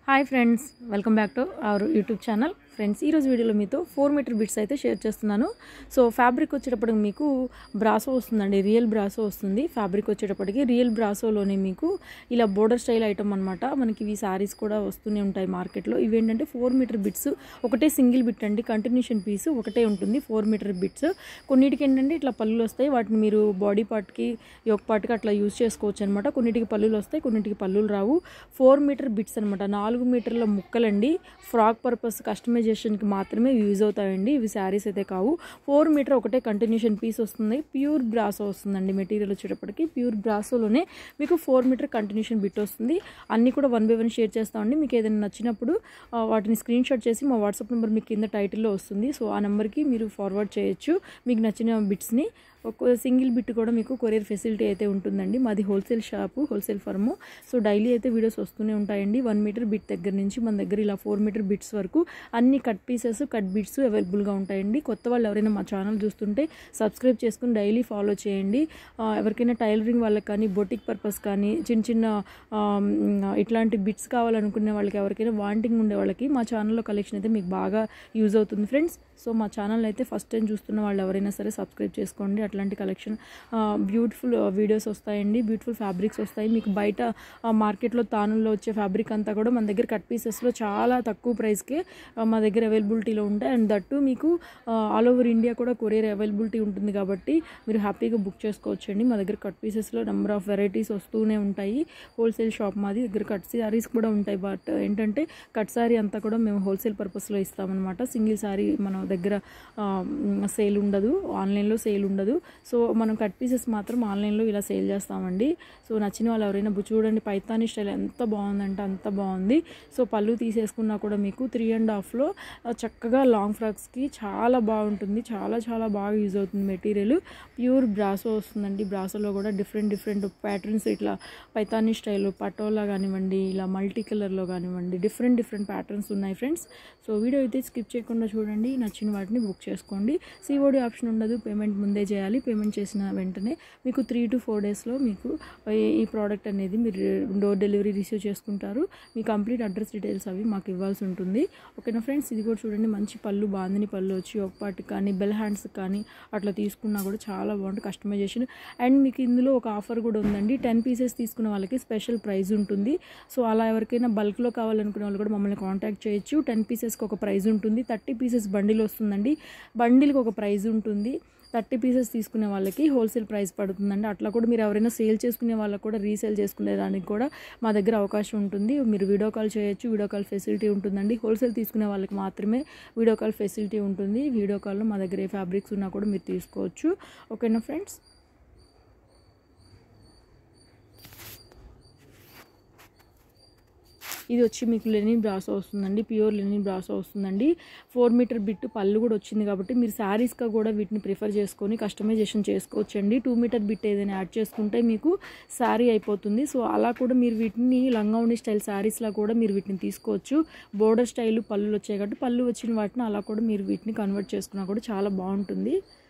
hi friends welcome back to our YouTube channel friends ఈరోజు వీడియోలో మీతో ఫోర్ మీటర్ బిట్స్ అయితే షేర్ చేస్తున్నాను సో ఫ్యాబ్రిక్ వచ్చేటప్పటికి మీకు బ్రాసో వస్తుందండి రియల్ బ్రాసో వస్తుంది ఫ్యాబ్రిక్ వచ్చేటప్పటికి రియల్ బ్రాసోలోనే మీకు ఇలా బోర్డర్ స్టైల్ ఐటమ్ అనమాట మనకి ఇవి శారీస్ కూడా వస్తూనే ఉంటాయి మార్కెట్లో ఇవి ఏంటంటే ఫోర్ మీటర్ బిట్స్ ఒకటే సింగిల్ బిట్ అండి కంటిన్యూషన్ పీస్ ఒకటే ఉంటుంది ఫోర్ మీటర్ బిట్స్ కొన్నిటికి ఏంటంటే ఇట్లా పళ్ళులు వస్తాయి వాటిని మీరు బాడీ పార్ట్కి యోగ పార్ట్కి అట్లా యూజ్ చేసుకోవచ్చు అనమాట కొన్నిటికి పళ్ళులు వస్తాయి కొన్నిటికి పళ్ళులు రావు ఫోర్ మీటర్ బిట్స్ అనమాట నాలుగు మీటర్ల ముక్కలండి ఫ్రాక్ పర్పస్ కస్టమైజేషన్కి మాత్రమే యూజ్ అవుతాయండి ఇవి శారీస్ అయితే కావు ఫోర్ మీటర్ ఒకటే కంటిన్యూషన్ పీస్ వస్తుంది ప్యూర్ బ్రాసో వస్తుందండి మెటీరియల్ వచ్చేటప్పటికి ప్యూర్ బ్రాసోలోనే మీకు ఫోర్ మీటర్ కంటిన్యూషన్ బిట్ వస్తుంది అన్నీ కూడా వన్ బై వన్ షేర్ చేస్తామండి మీకు ఏదైనా నచ్చినప్పుడు ఆ, వాటిని స్క్రీన్ షాట్ చేసి మా వాట్సాప్ నెంబర్ మీకు కింద టైటిల్లో వస్తుంది సో ఆ నెంబర్కి మీరు ఫార్వర్డ్ చేయొచ్చు మీకు నచ్చిన బిట్స్ని ఒక సింగిల్ బిట్ కూడా మీకు కొరియర్ ఫెసిలిటీ అయితే ఉంటుందండి మాది wholesale shop wholesale firm so daily అయితే వీడియోస్ వస్తూనే ఉంటాయండి వన్ మీటర్ బిట్ దగ్గర నుంచి మన దగ్గర ఇలా ఫోర్ మీటర్ బిట్స్ వరకు అన్ని కట్ పీసెస్ కట్ బిట్స్ అవైలబుల్గా ఉంటాయండి కొత్త వాళ్ళు ఎవరైనా మా ఛానల్ చూస్తుంటే సబ్స్క్రైబ్ చేసుకుని డైలీ ఫాలో చేయండి ఆ, ఎవరికైనా టైలరింగ్ వాళ్ళకి కానీ బొటిక్ పర్పస్ కానీ చిన్న చిన్న ఆమ్, ఇట్లాంటి బిట్స్ కావాలనుకునే వాళ్ళకి ఎవరికైనా వాంటింగ్ ఉండే వాళ్ళకి మా ఛానల్లో కలెక్షన్ అయితే మీకు బాగా యూజ్ అవుతుంది ఫ్రెండ్స్ సో మా ఛానల్ అయితే ఫస్ట్ టైం చూస్తున్న వాళ్ళు ఎవరైనా సరే సబ్స్క్రైబ్ చేసుకోండి అట్లాంటి కలెక్షన్ బ్యూటిఫుల్ వీడియోస్ వస్తాయండి బ్యూటిఫుల్ ఫ్యాబ్రిక్స్ వస్తాయి మీకు బయట మార్కెట్లో తానుల్లో వచ్చే ఫ్యాబ్రిక్ అంతా కూడా మన దగ్గర కట్ పీసెస్లో చాలా తక్కువ ప్రైస్కే మా దగ్గర అవైలబిలిటీలో ఉంటాయి అండ్ దట్టు మీకు ఆల్ ఓవర్ ఇండియా కూడా కొరియర్ అవైలబిలిటీ ఉంటుంది కాబట్టి మీరు హ్యాపీగా బుక్ చేసుకోవచ్చండి మా దగ్గర కట్ పీసెస్లో నెంబర్ ఆఫ్ వెరైటీస్ వస్తూనే ఉంటాయి హోల్సేల్ షాప్ మాది దగ్గర కట్ శారీస్ కూడా ఉంటాయి బట్ ఏంటంటే కట్ శారీ అంతా కూడా మేము హోల్సేల్ పర్పస్లో ఇస్తామన్నమాట సింగిల్ శారీ మన దగ్గర సేల్ ఉండదు ఆన్లైన్లో సేల్ ఉండదు సో మనం కట్ పీసెస్ మాత్రం ఆన్లైన్లో ఇలా సేల్ చేస్తామండి సో నచ్చిన వాళ్ళు ఎవరైనా బు- చూడండి పైతాని స్టైల్ ఎంత బాగుందంటే అంత బాగుంది సో పళ్ళు తీసేసుకున్నా కూడా మీకు త్రీ అండ్ హాఫ్లో చక్కగా లాంగ్ ఫ్రాక్స్కి చాలా బాగుంటుంది చాలా చాలా బాగా యూజ్ అవుతుంది మెటీరియల్ ప్యూర్ బ్రాసో వస్తుందండి బ్రాసోలో కూడా డిఫరెంట్ డిఫరెంట్ ప్యాటర్న్స్ ఇట్లా పైతాని స్టైల్ పటోలా కానివ్వండి ఇలా మల్టీ కలర్లో కానివ్వండి డిఫరెంట్ డిఫరెంట్ ప్యాటర్న్స్ ఉన్నాయి ఫ్రెండ్స్ సో వీడియో అయితే స్కిప్ చేయకుండా చూడండి నచ్చిన వాటిని బుక్ చేసుకోండి సిఓడి ఆప్షన్ ఉండదు పేమెంట్ ముందే చేయాలి పేమెంట్ చేసిన వెంటనే మీకు త్రీ టు ఫోర్ డేస్లో మీకు ఈ- ఈ ప్రోడక్ట్ అనేది మీరు డోర్ డెలివరీ రిసీవ్ చేసుకుంటారు మీ కంప్లీట్ అడ్రస్ డీటెయిల్స్ అవి మాకు ఇవ్వాల్సి ఉంటుంది ఓకేనా ఫ్రెండ్స్ ఇది కూడా చూడండి మంచి పళ్ళు బాందిని పళ్ళు వచ్చి ఒక పార్ట్ కానీ బెల్ హ్యాండ్స్ కానీ అట్లా తీసుకున్నా కూడా చాలా బాగుంటుంది కస్టమైజేషన్ అండ్ మీకు ఇందులో ఒక ఆఫర్ కూడా ఉందండి టెన్ పీసెస్ తీసుకున్న వాళ్ళకి స్పెషల్ ప్రైజ్ ఉంటుంది సో అలా ఎవరికైనా బల్క్లో కావాలనుకునే వాళ్ళు కూడా మమ్మల్ని కాంటాక్ట్ చేయొచ్చు టెన్ పీసెస్కి ఒక ప్రైజ్ ఉంటుంది థర్టీ పీసెస్ బండిల్ వస్తుందండి బండిల్కి ఒక ప్రైజ్ ఉంటుంది థర్టీ పీసెస్ తీసుకునే వాళ్ళకి హోల్సేల్ ప్రైస్ పడుతుందండి అట్లా కూడా మీరు ఎవరైనా సేల్ చేసుకునే వాళ్ళకి కూడా రీసేల్ చేసుకునే దానికి కూడా మా దగ్గర అవకాశం ఉంటుంది మీరు వీడియో కాల్ చేయొచ్చు వీడియో కాల్ ఫెసిలిటీ ఉంటుందండి హోల్సేల్ తీసుకునే వాళ్ళకి మాత్రమే వీడియో కాల్ ఫెసిలిటీ ఉంటుంది వీడియో కాల్లో మా దగ్గర ఏ ఫ్యాబ్రిక్స్ ఉన్నా కూడా మీరు తీసుకోవచ్చు ఓకేనా ఫ్రెండ్స్ ఇది వచ్చి మీకు లెనిన్ బ్రాసో వస్తుందండి ప్యూర్ లెనిన్ బ్రాసో వస్తుందండి ఫోర్ మీటర్ బిట్ పళ్ళు కూడా వచ్చింది కాబట్టి మీరు శారీస్గా కూడా వీటిని ప్రిఫర్ చేసుకొని కస్టమైజేషన్ చేసుకోవచ్చండి టూ మీటర్ బిట్ ఏదైనా యాడ్ చేసుకుంటే మీకు శారీ అయిపోతుంది సో అలా కూడా మీరు వీటిని లంగావుని స్టైల్ శారీస్లా కూడా మీరు వీటిని తీసుకోవచ్చు బోర్డర్ స్టైల్ పళ్ళు వచ్చాయి కాబట్టి పళ్ళు వచ్చిన వాటిని అలా కూడా మీరు వీటిని కన్వర్ట్ చేసుకున్నా కూడా చాలా బాగుంటుంది